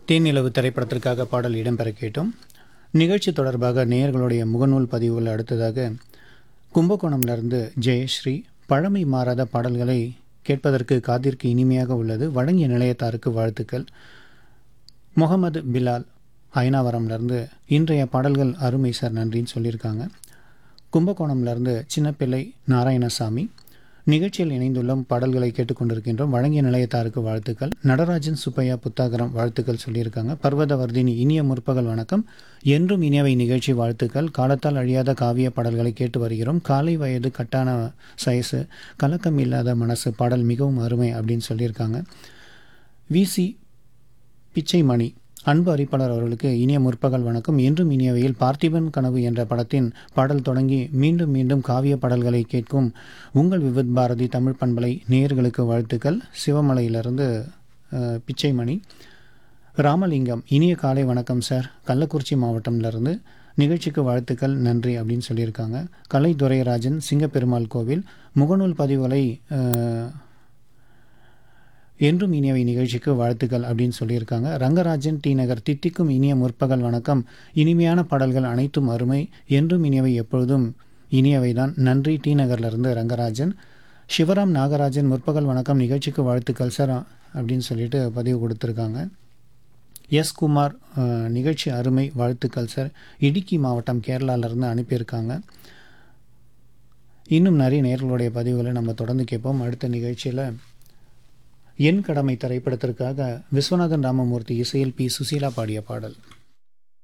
தேனிலவு திரைப்படத்திற்காக பாடல் இடம்பெற கேட்டோம் நிகழ்ச்சி தொடர்பாக நேயர்களுடைய முகநூல் பதிவுகள் அடுத்ததாக கும்பகோணம்லேருந்து ஜெயஸ்ரீ பழமை மாறாத பாடல்களை கேட்பதற்கு காதிற்கு இனிமையாக உள்ளது வழங்கிய நிலையத்தாருக்கு வாழ்த்துக்கள் முகமது பிலால் ஐனாவரம்லேருந்து இன்றைய பாடல்கள் அருமை சார் நன்றின்னு சொல்லியிருக்காங்க கும்பகோணம்லேருந்து சின்னப்பிள்ளை நாராயணசாமி நிகழ்ச்சியில் இணைந்துள்ள பாடல்களை கேட்டுக்கொண்டிருக்கின்றோம் வழங்கிய நிலையத்தாருக்கு வாழ்த்துக்கள் நடராஜன் சுப்பையா புத்தாகரம் வாழ்த்துக்கள் சொல்லியிருக்காங்க பர்வதவர்தினி இனிய முற்பகல் வணக்கம் என்றும் இனியவை நிகழ்ச்சி வாழ்த்துக்கள் காலத்தால் அழியாத காவிய பாடல்களை கேட்டு வருகிறோம் காலை வயது கட்டான சயசு கலக்கம் இல்லாத மனசு பாடல் மிகவும் அருமை அப்படின்னு சொல்லியிருக்காங்க விசி பிச்சைமணி அன்பு அறிப்பாளர் அவர்களுக்கு இனிய முற்பகல் வணக்கம் என்றும் இனியவையில் பார்த்திபன் கனவு என்ற படத்தின் பாடல் தொடங்கி மீண்டும் மீண்டும் காவிய பாடல்களை கேட்கும் உங்கள் விவித் பாரதி தமிழ் பண்பலை நேயர்களுக்கு வாழ்த்துக்கள் சிவமலையிலிருந்து அஹ், பிச்சைமணி ராமலிங்கம் இனிய காலை வணக்கம் சார் கள்ளக்குறிச்சி மாவட்டம்லேருந்து நிகழ்ச்சிக்கு வாழ்த்துக்கள் நன்றி அப்படின்னு சொல்லியிருக்காங்க கலை துரைராஜன் சிங்கப்பெருமாள் கோவில் முகநூல் பதிவுகளை அஹ், என்றும் இனியவை நிகழ்ச்சிக்கு வாழ்த்துக்கள் அப்படின்னு சொல்லியிருக்காங்க ரங்கராஜன் டி நகர் தித்திக்கும் இனிய முற்பகல் வணக்கம் இனிமையான பாடல்கள் அனைத்தும் அருமை என்றும் இனியவை எப்பொழுதும் இனியவைதான் நன்றி டி நகர்லேருந்து ரங்கராஜன் சிவராம் நாகராஜன் முற்பகல் வணக்கம் நிகழ்ச்சிக்கு வாழ்த்துக்கள் சார் அப்படின்னு சொல்லிட்டு பதிவு கொடுத்துருக்காங்க எஸ் குமார் அஹ், நிகழ்ச்சி அருமை வாழ்த்துக்கள் சார் இடுக்கி மாவட்டம் கேரளாவிலேருந்து அனுப்பியிருக்காங்க இன்னும் நிறைய நேர்களுடைய பதிவுகளை நம்ம தொடர்ந்து கேட்போம் அடுத்த நிகழ்ச்சியில் என் கடமை திரைப்படத்திற்காக விஸ்வநாதன் ராமமூர்த்தி இசையில் பி சுசீலா பாடிய பாடல்